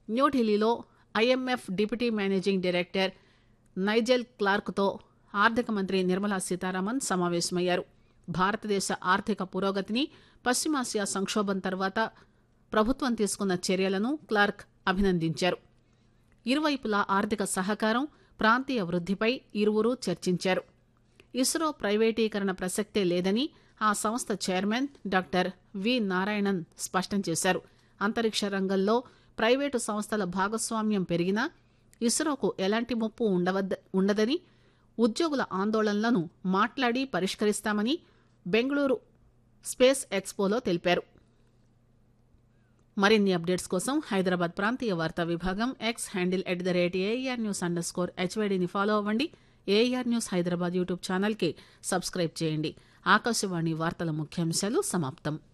న్యూఢిల్లీలో IMF deputy managing director Nigel క్లార్క్తో ఆర్థిక మంత్రి నిర్మలా సీతారామన్ సమావేశమయ్యారు భారతదేశ ఆర్థిక పురోగతిని పశ్చిమాసియా సంక్షోభం తర్వాత ప్రభుత్వం తీసుకున్న చర్యలను క్లార్క్ అభినందించారు ఇరువైపులా ఆర్థిక సహకారం ప్రాంతీయ వృద్దిపై ఇరువురు చర్చించారు ఇస్రో ప్రైవేటీకరణ ప్రసక్తే లేదని ఆ సంస్థ చైర్మన్ డాక్టర్ వి నారాయణన్ స్పష్టం చేశారు అంతరిక్ష రంగంలో ప్రైవేటు సంస్థల భాగస్వామ్యం పెరిగినా ఇస్రోకు ఎలాంటి ముప్పు ఉండవద్ద ఉండదని ఉద్యోగుల ఆందోళనలను మాట్లాడి పరిష్కరిస్తామని బెంగళూరు స్పేస్ ఎక్స్పోలో తెలిపారు మరిన్ని అప్డేట్స్ కోసం హైదరాబాద్ ప్రాంతీయ వార్తా విభాగం X handle at the rate AIR news underscore హెచ్వైడిని ఫాలో అవ్వండి ఏఆర్ న్యూస్ హైదరాబాద్ యూట్యూబ్ ఛానల్కి సబ్స్క్రైబ్ చేయండి ఆకాశవాణి వార్తల ముఖ్యాంశాలు సమాప్తం